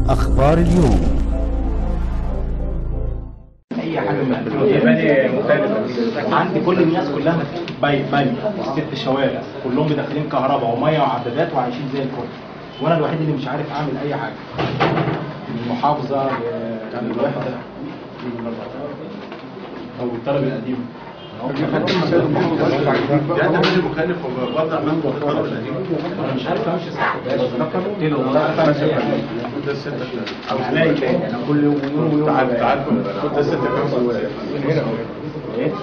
أخبار اليوم اي حاجه ياباني مختلفه عندي كل الناس كلها بي بي ست شوارع كلهم مدخلين كهرباء وميه وعدادات وعايشين زي الفل وانا الوحيد اللي مش عارف اعمل اي حاجه من المحافظه للوحده او الطلب القديم يعني مش مخالف ووضع من الطلب القديم انا مش عارف امشي صح قلت له والله عارف امشي ده الستة او هلاقي تاني انا كل يوم ويوم ويوم تعال تعال ده الستة كام هنا ايه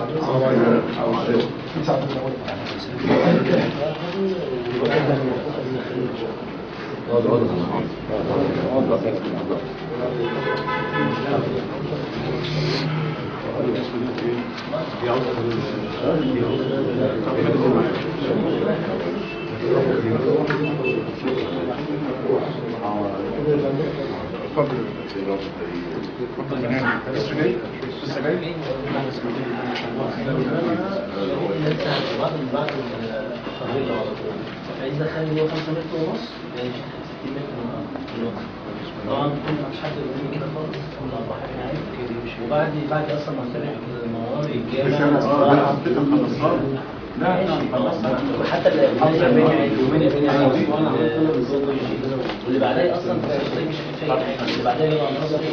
عايز اخلي هو 5 متر ونص يعني 60 متر ونص طبعا كل مفيش حد يقول لي كده خالص كل اربع حاجات وبعد بعد اصلا ما طلع المنار الجامع لا لا خلصت حتى اليومين اللي واللي بعدها اصلا مش هتفرق اللي بعدها يبقى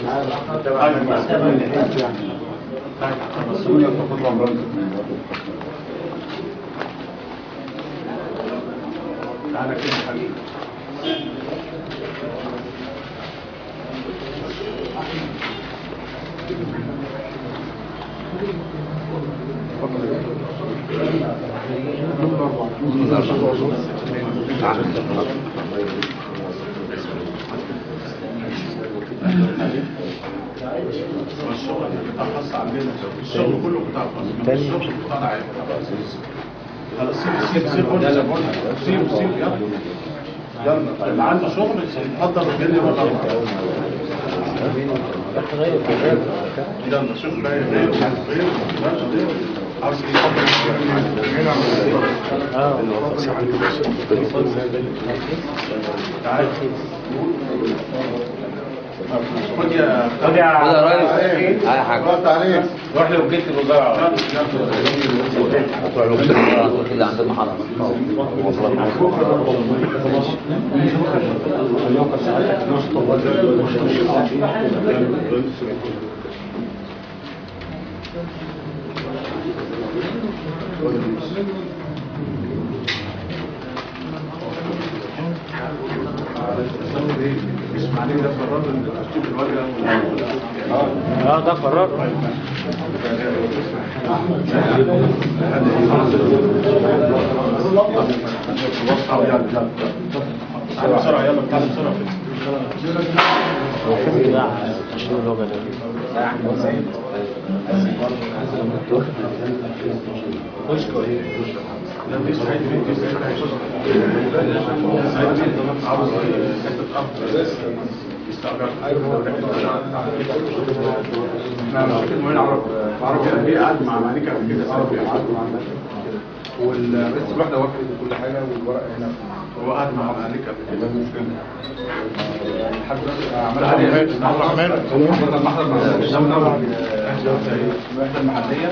تعالى كده حبيبي الشغل قطاع خاص عندنا الشغل كله قطاع خاص الشغل قطاع عام خلاص سيب سيب سيب قول سيب سيب يلا يلا اللي عنده شغل يتفضل وجلي بره يلا شوف غير غير غير غير عاوز تعال خد يا خد يا ريس على حاجه رد عليك روح لوكيل الوزاره اللي عند المحرم اسماعيل ده قرار التشطيب الوجه اه ده قرار تعالى بسرعه يلا تعالى بسرعه لا دي سعيد بنتي سعيد بنتي عاوز حته ارض يستأجر احنا مش كده وين عرب عرب يعني ايه قعد مع مالك قبل كده عرب قعد مع مالك والرئيس الوحده وكلت كل حاجه والورق هنا هو قعد مع مالك قبل كده مش كده لحد دلوقتي عملها عليه عبد الرحمن حضرتك المحضر مع الدوله الوحده المحليه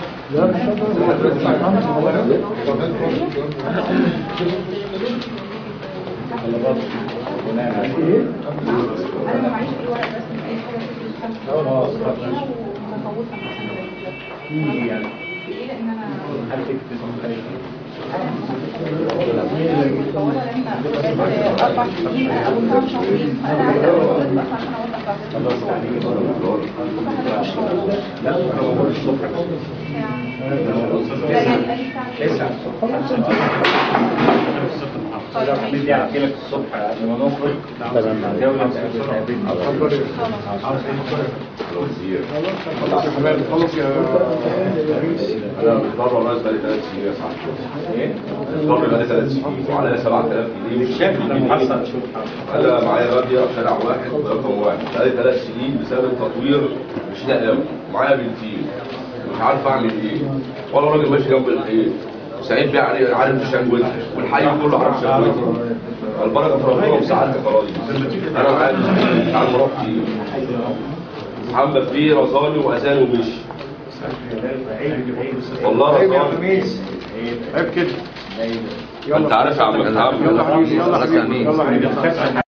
انا معيش اي ورق رسمي اي حاجه في الخمسه ومفوتها في يعني في ايه لان انا حالتك مطوله لان بجد اربع سنين او ثمان شهرين فانا عايزه اقول بس عشان اوضح لا انا بقول الصبح لا يعني اي ساعه لو حبيبي احكي لك الصبح قبل ما نخرج الجوله خلاص يا حبايبي خلاص يا انا بتبرع الناس بقالي ثلاث سنين يا صاحبي ايه؟ بتبرع بقالي ثلاث سنين وعليا 7000 جنيه مش شايف لما حصل شوف انا معايا غاديه شارع واحد رقم واحد بقالي ثلاث سنين بسبب التطوير مش لاقي قوي معايا بنتين مش عارف اعمل ايه ولا راجل ماشي جنب الحيط سعيد بيه عليه عارف شنجوتي والحي كله عارف شنجوتي البركه ربنا وسعادتك يا راجل انا معاك مش عارف اروح فين محمد بيه رزاني واذان ومشي والله رزاني عيب كده انت عارف يا عم محمد يلا حبيبي يلا خلاص حبيبي يا أمين. يلا حبيبي